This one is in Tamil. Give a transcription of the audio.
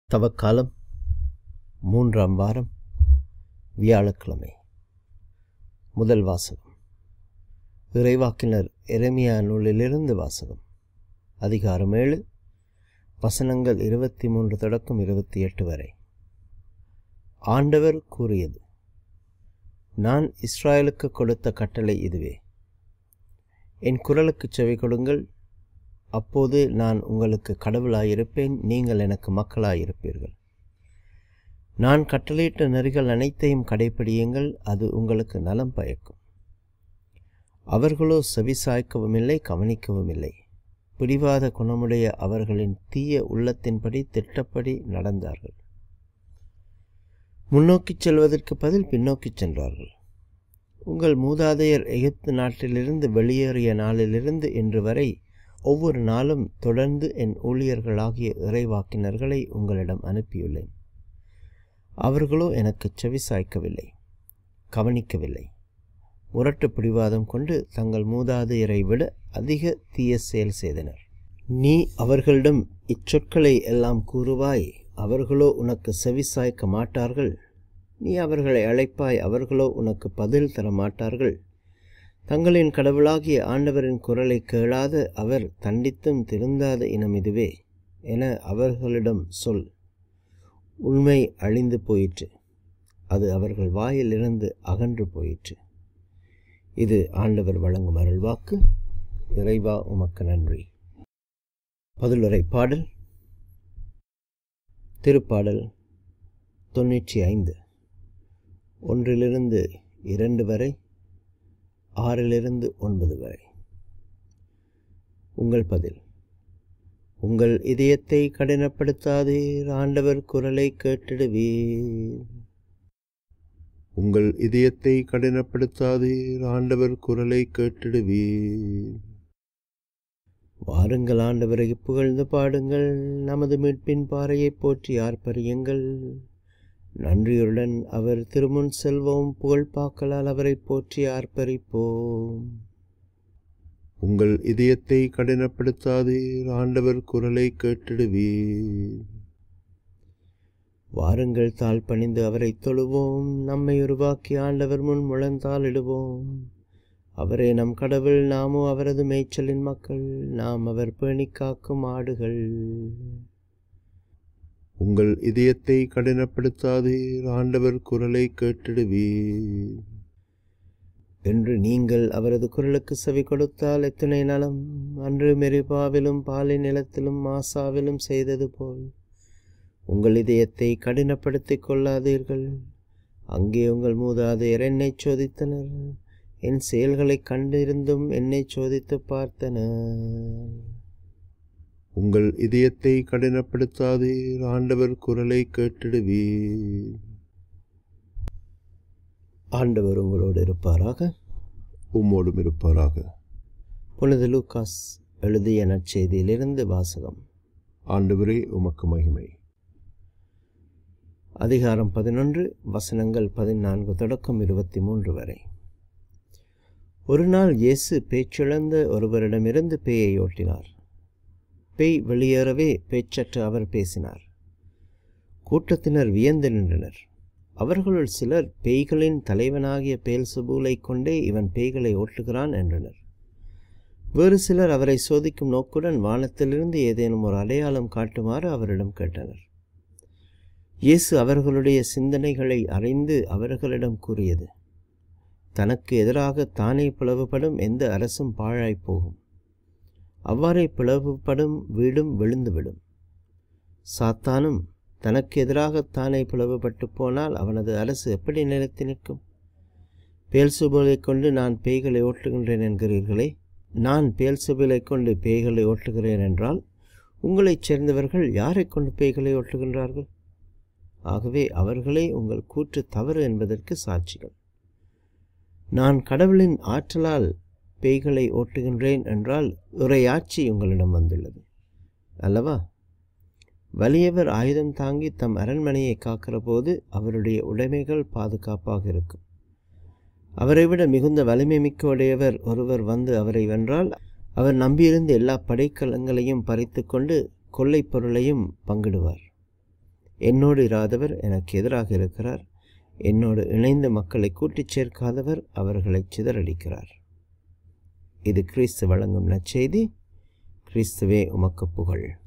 தவக்காலம் மூன்றாம் வாரம் வியாழக்கிழமை முதல் வாசகம் இறைவாக்கினர் எரேமியா நூலிலிருந்து வாசகம் அதிகாரம் ஏழு வசனங்கள் இருபத்தி மூன்று தொடக்கம் இருபத்தி எட்டு வரை ஆண்டவர் கூறியது நான் இஸ்ராயலுக்கு கொடுத்த கட்டளை இதுவே என் குரலுக்குச் செவி கொடுங்கள் அப்போது நான் உங்களுக்கு கடவுளாயிருப்பேன் நீங்கள் எனக்கு மக்களாயிருப்பீர்கள் நான் கட்டளையிட்ட நெறிகள் அனைத்தையும் கடைப்பிடியுங்கள் அது உங்களுக்கு நலம் பயக்கும் அவர்களோ செவிசாய்க்கவும் இல்லை கவனிக்கவும் இல்லை பிடிவாத குணமுடைய அவர்களின் தீய உள்ளத்தின்படி திட்டப்படி நடந்தார்கள் முன்னோக்கிச் செல்வதற்கு பதில் பின்னோக்கிச் சென்றார்கள் உங்கள் மூதாதையர் எகிப்து நாட்டிலிருந்து வெளியேறிய நாளிலிருந்து இன்று வரை ஒவ்வொரு நாளும் தொடர்ந்து என் ஊழியர்களாகிய இறைவாக்கினர்களை உங்களிடம் அனுப்பியுள்ளேன் அவர்களோ எனக்கு செவி சாய்க்கவில்லை கவனிக்கவில்லை முரட்டு பிடிவாதம் கொண்டு தங்கள் மூதாதையரை விட அதிக தீய செயல் செய்தனர் நீ அவர்களிடம் இச்சொற்களை எல்லாம் கூறுவாய் அவர்களோ உனக்கு செவி சாய்க்க மாட்டார்கள் நீ அவர்களை அழைப்பாய் அவர்களோ உனக்கு பதில் தர மாட்டார்கள் தங்களின் கடவுளாகிய ஆண்டவரின் குரலை கேளாத அவர் தண்டித்தும் திருந்தாத இனம் இதுவே என அவர்களிடம் சொல் உண்மை அழிந்து போயிற்று அது அவர்கள் வாயிலிருந்து அகன்று போயிற்று இது ஆண்டவர் வழங்கும் அருள்வாக்கு இறைவா உமக்கு நன்றி பதிலுரை பாடல் திருப்பாடல் தொண்ணூற்றி ஐந்து ஒன்றிலிருந்து இரண்டு வரை ஆறிலிருந்து ஒன்பது வரை உங்கள் பதில் உங்கள் இதயத்தை கடினப்படுத்தாதீர் ஆண்டவர் குரலை கேட்டிடுவீர் உங்கள் இதயத்தை கடினப்படுத்தாதீர் ஆண்டவர் குரலை கேட்டிடுவீர் வாருங்கள் ஆண்டவரை புகழ்ந்து பாடுங்கள் நமது மீட்பின் பாறையை போற்றி ஆர்ப்பரியுங்கள் நன்றியுடன் அவர் திருமுன் செல்வோம் புகழ்பாக்களால் அவரை போற்றி ஆர்ப்பரிப்போம் உங்கள் இதயத்தை கடினப்படுத்தாதீர் ஆண்டவர் குரலை கேட்டிடுவீர் வாருங்கள் தாழ் பணிந்து அவரை தொழுவோம் நம்மை உருவாக்கி ஆண்டவர் முன் முழந்தாளிடுவோம் அவரே நம் கடவுள் நாமோ அவரது மேய்ச்சலின் மக்கள் நாம் அவர் பேணி காக்கும் ஆடுகள் உங்கள் இதயத்தை கடினப்படுத்தாதீர் ஆண்டவர் குரலை கேட்டிடுவீர் என்று நீங்கள் அவரது குரலுக்கு செவி கொடுத்தால் எத்தனை நலம் அன்று மெரிபாவிலும் பாலை நிலத்திலும் மாசாவிலும் செய்தது போல் உங்கள் இதயத்தை கடினப்படுத்திக் கொள்ளாதீர்கள் அங்கே உங்கள் மூதாதையர் என்னை சோதித்தனர் என் செயல்களைக் கண்டிருந்தும் என்னை சோதித்து பார்த்தனர் உங்கள் இதயத்தை கடினப்படுத்தாதீர் ஆண்டவர் குரலை கேட்டிடுவீர் ஆண்டவர் உங்களோடு இருப்பாராக உம்மோடும் இருப்பாராக புனித லூகாஸ் எழுதிய நற்செய்தியிலிருந்து வாசகம் ஆண்டவரே உமக்கு மகிமை அதிகாரம் பதினொன்று வசனங்கள் பதினான்கு தொடக்கம் இருபத்தி மூன்று வரை ஒரு நாள் இயேசு பேச்சிழந்த ஒருவரிடமிருந்து பேயை ஓட்டினார் பேய் வெளியேறவே பேச்சற்று அவர் பேசினார் கூட்டத்தினர் வியந்து நின்றனர் அவர்களுள் சிலர் பேய்களின் தலைவனாகிய பேல்சுபூலை கொண்டே இவன் பேய்களை ஓட்டுகிறான் என்றனர் வேறு சிலர் அவரை சோதிக்கும் நோக்குடன் வானத்திலிருந்து ஏதேனும் ஒரு அடையாளம் காட்டுமாறு அவரிடம் கேட்டனர் இயேசு அவர்களுடைய சிந்தனைகளை அறிந்து அவர்களிடம் கூறியது தனக்கு எதிராக தானே பிளவுபடும் எந்த அரசும் பாழாய்ப் போகும் அவ்வாறே பிளவுபடும் வீடும் விழுந்துவிடும் சாத்தானும் தனக்கு எதிராக தானே பிளவுபட்டு போனால் அவனது அரசு எப்படி நிலைத்து நிற்கும் பேல்சுபோலை கொண்டு நான் பேய்களை ஓட்டுகின்றேன் என்கிறீர்களே நான் பேல்சுபலை கொண்டு பேய்களை ஓட்டுகிறேன் என்றால் உங்களைச் சேர்ந்தவர்கள் யாரை கொண்டு பேய்களை ஓட்டுகின்றார்கள் ஆகவே அவர்களே உங்கள் கூற்று தவறு என்பதற்கு சாட்சிகள் நான் கடவுளின் ஆற்றலால் பேய்களை ஓட்டுகின்றேன் என்றால் உரையாட்சி உங்களிடம் வந்துள்ளது அல்லவா வலியவர் ஆயுதம் தாங்கி தம் அரண்மனையை காக்கிற போது அவருடைய உடைமைகள் பாதுகாப்பாக இருக்கும் அவரை விட மிகுந்த வலிமை மிக்க உடையவர் ஒருவர் வந்து அவரை வென்றால் அவர் நம்பியிருந்த எல்லா படைக்கலங்களையும் பறித்து கொண்டு கொள்ளைப் பொருளையும் பங்கிடுவார் என்னோடு இராதவர் எனக்கு எதிராக இருக்கிறார் என்னோடு இணைந்த மக்களை கூட்டிச் சேர்க்காதவர் அவர்களை சிதறடிக்கிறார் இது கிறிஸ்து வழங்கும் நற்செய்தி கிறிஸ்துவே உமக்கு புகழ்